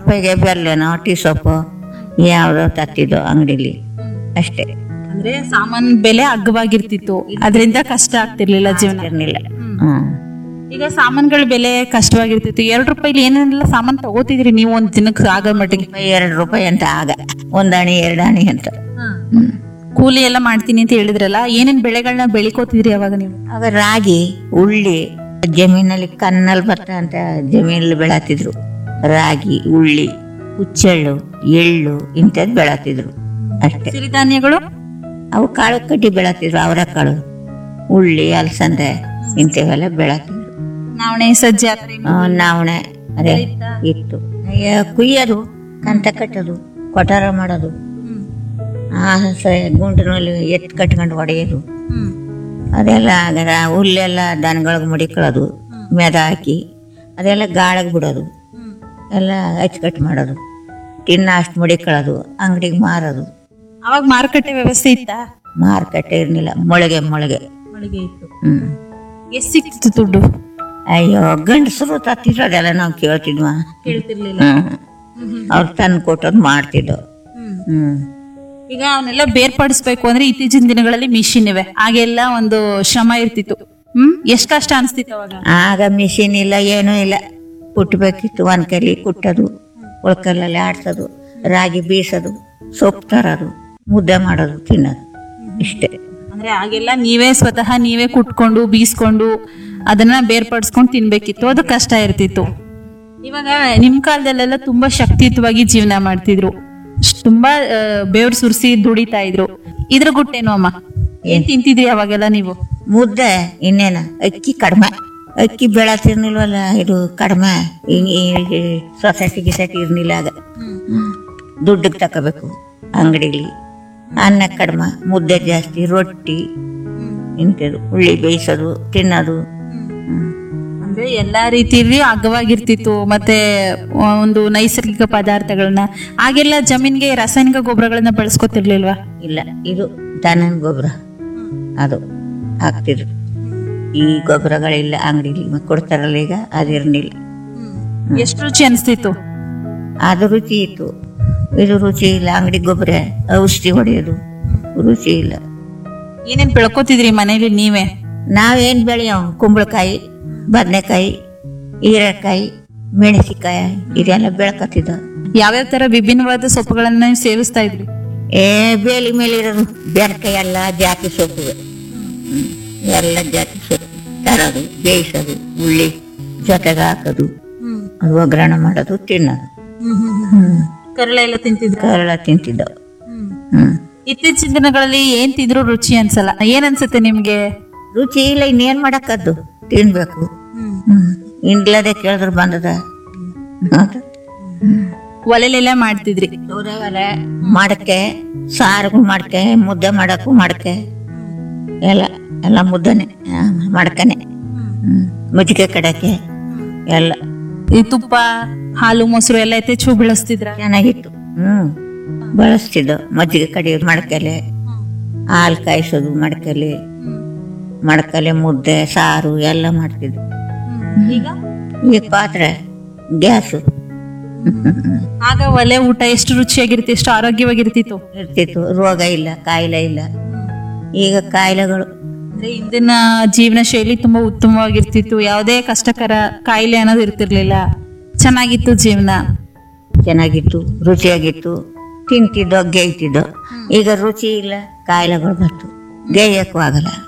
ರೂಪಾಯಿಗೆ ಬೆಲ್ಲನೋ ಟೀ ಸೊಪ್ಪು ಯಾವುದೋ ತತ್ತಿದ್ದೋ ಅಂಗಡಿಲಿ ಅಷ್ಟೇ ಅಂದ್ರೆ ಸಾಮಾನ್ ಬೆಲೆ ಅಗ್ಗವಾಗಿರ್ತಿತ್ತು ಅದರಿಂದ ಕಷ್ಟ ಆಗ್ತಿರ್ಲಿಲ್ಲ ಜೀವನ ಇರ್ಲಿಲ್ಲ ಹ್ಮ್ ಈಗ ಸಾಮಾನ್ಗಳ ಬೆಲೆ ಕಷ್ಟವಾಗಿರ್ತಿತ್ತು ಎರಡು ರೂಪಾಯಿಲಿ ಏನೇನೆಲ್ಲ ಸಾಮಾನ್ ತಗೋತಿದ್ರಿ ನೀವು ಒಂದ್ ದಿನಕ್ಕೆ ಆಗೋ ಮಟ್ಟಿಗೆ ರೂಪಾಯಿ ಎರಡು ರೂಪಾಯಿ ಅಂತ ಆಗ ಒಂದಾಣಿ ಎರಡಾಣಿ ಅಂತ ಹ್ಮ್ ಕೂಲಿ ಎಲ್ಲ ಮಾಡ್ತೀನಿ ಅಂತ ಹೇಳಿದ್ರಲ್ಲ ಏನೇನ್ ಬೆಳೆಗಳನ್ನ ಬೆಳಿಕೋತಿದ್ರಿ ಅವಾಗ ನೀವು ಆಗ ರಾಗಿ ಉಳ್ಳಿ ಜಮೀನಲ್ಲಿ ಕನ್ನಲ್ ಭತ್ತ ಅಂತ ಜಮೀನಲ್ಲಿ ಬೆಳತಿದ್ರು ರಾಗಿ ಉಳ್ಳಿ ಹುಚ್ಚೆಳ್ಳು ಎಳ್ಳು ಇಂಥದ್ದು ಬೆಳತಿದ್ರು ಅಷ್ಟೇ ಸಿರಿಧಾನ್ಯಗಳು ಅವು ಕಾಳು ಕಡ್ಡಿ ಬೆಳತಿದ್ರು ಅವರ ಕಾಳು ಉಳ್ಳಿ ಅಲಸಂದೆ ಇಂಥವೆಲ್ಲ ಬೆಳತಿದ್ರು ನಾವಣೆ ಸಜ್ಜೆ ಆತರ ಏನು? ಆ, ನಾವಣೆ ಅದೇ ಇತ್ತು ಅಯ್ಯ, ಕುಯ್ಯೋದು ಕಂತ ಕಟ್ಟೋದು ಕೊಟಾರ ಮಾಡೋದು ಹ್ಮ್. ಆ ಸ ಗುಂಟಿನಲ್ಲಿ ಎತ್ತು ಕಟ್ಕೊಂಡು ಹೊಡೆಯೋದು ಹ್ಮ್. ಅದೆಲ್ಲ ಅದರ ಹುಲ್ಲೆಲ್ಲ ದನಗಳಿಗೆ ಮುಡಿಕೊಳ್ಳೋದು ಮೆದ ಹಾಕಿ ಅದೆಲ್ಲ ಗಾಳಗೆ ಬಿಡೋದು ಹ್ಮ್. ಎಲ್ಲ ಅಚ್ಚುಕಟ್ಟು ಮಾಡೋದು ತಿನ್ನ ಅಷ್ಟು ಮುಡಿಕೊಳ್ಳೋದು ಅಂಗಡಿಗೆ ಮಾರೋದು ಅವಾಗ ಮಾರುಕಟ್ಟೆ ವ್ಯವಸ್ಥೆ ಇತ್ತಾ ಮಾರುಕಟ್ಟೆ ಇರಲಿಲ್ಲ ಮೊಳಗೆ ಮೊಳಗೆ ಮಳಿಗೆ ಇತ್ತು ಹ್ಮ್ ಎಷ್ಟ್ ಸಿಕ್ತಿತ್ತು ದುಡ್ಡು ಅಯ್ಯೋ ಗಂಡಸರು ತತ್ತಿರೋದೆಲ್ಲ ನಾವು ಕೇಳ್ತಿದ್ವ ಕೇಳ್ತಿರ್ಲಿಲ್ಲ ಹ್ಮ್ ಅವ್ರು ತಂದು ಕೊಟ್ಟೋದು ಮಾಡ್ತಿದ್ದೋ ಹ್ಮ್ ಈಗ ಅವನ್ನೆಲ್ಲ ಬೇರ್ಪಡಿಸ್ಬೇಕು ಅಂದ್ರೆ ಇತ್ತೀಚಿನ ದಿನಗಳಲ್ಲಿ ಮಿಷಿನ್ ಇವೆ ಆಗೆಲ್ಲ ಒಂದು ಶ್ರಮ ಇರ್ತಿತ್ತು ಹ್ಮ್ ಎಷ್ಟ್ ಕಷ್ಟ ಅನ್ಸ್ತಿತ್ತು ಅವಾಗ ಆಗ ಮಿಷಿನ್ ಇಲ್ಲ ಏನೂ ಇಲ್ಲ ಕುಟ್ಟಬೇಕಿತ್ತು ಒಂದ್ ಕೈಲಿ ಕುಟ್ಟೋದು ಉಳ್ಕಲ್ಲಲ್ಲಿ ಆಡ್ಸೋದು ರಾಗಿ ಬೀಸೋದು ಸೊಪ್ಪು ತರೋದು ಮುದ್ದೆ ಮಾಡೋದು ತಿನ್ನೋದು ಇಷ್ಟೇ ಅಂದ್ರೆ ಆಗೆಲ್ಲ ನೀವೇ ಸ್ವತಃ ನೀವೇ ಕುಟ್ಕೊಂಡು ಬೀಸ್ಕೊಂಡು ಅದನ್ನ ಬೇರ್ಪಡಿಸ್ಕೊಂಡು ತಿನ್ಬೇಕಿತ್ತು ಅದು ಕಷ್ಟ ಇರ್ತಿತ್ತು ಇವಾಗ ನಿಮ್ ಕಾಲದಲ್ಲೆಲ್ಲ ತುಂಬಾ ಶಕ್ತಿಯುತವಾಗಿ ಜೀವನ ಮಾಡ್ತಿದ್ರು ಶ್- ತುಂಬಾ ಬೇವ್ರು ಸುರಿಸಿ ದುಡಿತಾ ಇದ್ರು ಇದ್ರ ಗುಟ್ಟೇನು ಅಮ್ಮ ಏನ್ ತಿಂತಿದ್ರಿ ಅವಾಗೆಲ್ಲ ನೀವು ಮುದ್ದೆ ಇನ್ನೇನ ಅಕ್ಕಿ ಕಡಿಮೆ ಅಕ್ಕಿ ಬೆಳತಿರ್ನಿಲ್ವಲ್ಲ ಇದು ಕಡಿಮೆ ಸೊಸೈಟಿ ಗಿಸೈಟಿ ಇರ್ನಿಲ್ಲ ಆಗ ಹ್ಮ್. ದುಡ್ಡಿಗೆ ತಕೋಬೇಕು ಅಂಗಡಿಲಿ ಅನ್ನ ಕಡಿಮೆ ಮುದ್ದೆ ಜಾಸ್ತಿ ರೊಟ್ಟಿ ಇಂಥದ್ದು ಉಳ್ಳಿ ಬೇಯಿಸೋದು ತಿನ್ನೋದು ಹ್ಮ್. ಅಂದ್ರೆ ಎಲ್ಲಾ ರೀತಿಯಲ್ಲಿ ಅಗ್ಗವಾಗಿರ್ತಿತ್ತು ಮತ್ತೆ ಒಂದು ನೈಸರ್ಗಿಕ ಪದಾರ್ಥಗಳನ್ನ ಆಗೆಲ್ಲ ಜಮೀನ್ಗೆ ರಾಸಾಯನಿಕ ಗೊಬ್ಬರಗಳನ್ನ ಬಳಸ್ಕೊತಿರ್ಲಿಲ್ವಾ ಇಲ್ಲ ಇದು ದನದ ಗೊಬ್ಬರ ಅದು ಹಾಕ್ತಿದ್ರು ಈ ಗೊಬ್ಬರಗಳಿಲ್ಲ ಅಂಗಡಿಲಿ ಕೊಡ್ತಾರಲ್ಲ ಈಗ ಅದಿರ್ನಿಲ್ಲ ಎಷ್ಟು ರುಚಿ ಅನಿಸ್ತಿತ್ತು ಅದು ರುಚಿ ಇತ್ತು ಇದು ರುಚಿ ಇಲ್ಲ ಅಂಗಡಿ ಗೊಬ್ಬರ ಔಷಧಿ ಹೊಡೆಯೋದು ರುಚಿ ಇಲ್ಲ ಏನೇನ್ ಬೆಳ್ಕೊತಿದ್ರಿ ಮನೇಲಿ ನೀವೇ ನಾವೇನ್ ಬೆಳೆಯೋ ಕುಂಬಳಕಾಯಿ ಬದನೆಕಾಯಿ ಹೀರೆಕಾಯಿ ಮೆಣಸಿಕಾಯಿ ಇದೆಲ್ಲ ಬೆಳ್ಕೊತಿದ್ದ ಯಾವ್ಯಾವ ತರ ವಿಭಿನ್ನವಾದ ಸೊಪ್ಪುಗಳನ್ನ ನೀವು ಸೇವಿಸ್ತಾ ಇದ್ರಿ ಏ ಬೇಲಿ ಮೇಲೆ ಇರೋದು ಬೆರಕೆ ಎಲ್ಲ ಜಾತಿ ಸೊಪ್ಪು ಹ್ಮ್. ಎಲ್ಲ ಜಾತಿ ಸೊಪ್ಪು ತರೋದು ಬೇಯಿಸೋದು ಉಳ್ಳಿ ಜೊತೆಗೆ ಹಾಕೋದು ಅದು ಒಗ್ಗರಣೆ ಮಾಡೋದು ತಿನ್ನೋದು ಹ್ಮ್ ಕರಳೆ ಎಲ್ಲ ತಿಂತಿದ್ರ ಕರಳ ತಿಂತಿದ್ದವು ಹ್ಮ್ ಇತ್ತೀಚಿನ ದಿನಗಳಲ್ಲಿ ಏನ್ ತಿಂದ್ರು ರುಚಿ ಅನ್ಸಲ್ಲ ಏನ್ ಅನ್ಸುತ್ತೆ ನಿಮ್ಗೆ ರುಚಿ ಇಲ್ಲ ಇನ್ನೇನ್ ಮಾಡಕ್ಕದ್ದು ತಿನ್ಬೇಕು ಹ್ಮ್ ಇನ್ಲದೆ ಕೇಳಿದ್ರೆ ಬಂದದ ಹೌದು. ಒಲೆಲೆಲ್ಲ ಮಾಡ್ತಿದ್ರಿ ಸೌದೆ ಒಲೆ ಮಡಕೆ ಸಾರಿಗೂ ಮಡಕೆ ಮುದ್ದೆ ಮಾಡಕ್ಕೂ ಮಡಕೆ ಎಲ್ಲ ಎಲ್ಲ ಮುದ್ದನೆ ಆ, ಮಡಕೆನೆ ಹ್ಮ್ ಮುಜ್ಜಿಗೆ ಕಡಕೆ ಎಲ್ಲ ಈ ತುಪ್ಪ ಹಾಲು ಮೊಸರು ಎಲ್ಲ ಯಥೇಚ್ಛ ಬೆಳೆಸ್ತಿದ್ರ ಚೆನ್ನಾಗಿತ್ತು ಹ್ಮ್ ಬಳಸ್ತಿದ್ದೋ ಮಜ್ಜಿಗೆ ಕಡಿಯೋದು ಮಡಕೆಲೆ ಹಾಲು ಕಾಯಿಸೋದು ಮಡಕೆಲಿ ಮಡಕೆಲೆ ಮುದ್ದೆ ಸಾರು ಎಲ್ಲ ಮಾಡ್ತಿದ್ವು ಈಗ ಈಗ ಪಾತ್ರೆ ಗ್ಯಾಸು ಆಗ ಒಲೆ ಊಟ ಎಷ್ಟು ರುಚಿಯಾಗಿರ್ತಿ ಎಷ್ಟು ಆರೋಗ್ಯವಾಗಿರ್ತಿತ್ತು ಇರ್ತಿತ್ತು ರೋಗ ಇಲ್ಲ ಕಾಯಿಲೆ ಇಲ್ಲ ಈಗ ಕಾಯಿಲೆಗಳು ಅಂದ್ರೆ ಇಂದಿನ ಜೀವನ ಶೈಲಿ ತುಂಬಾ ಉತ್ತಮವಾಗಿರ್ತಿತ್ತು ಯಾವುದೇ ಕಷ್ಟಕರ ಕಾಯಿಲೆ ಅನ್ನೋದು ಇರ್ತಿರ್ಲಿಲ್ಲ ಚೆನ್ನಾಗಿತ್ತು ಜೀವನ ಚೆನ್ನಾಗಿತ್ತು ರುಚಿಯಾಗಿತ್ತು ತಿಂತಿದ್ದೋ ಗೇಯ್ತಿದ್ದೋ ಈಗ ರುಚಿ ಇಲ್ಲ ಕಾಯಿಲೆಗಳು ಬಂತು ಗೇಯಕ್ಕೂ ಆಗಲ್ಲ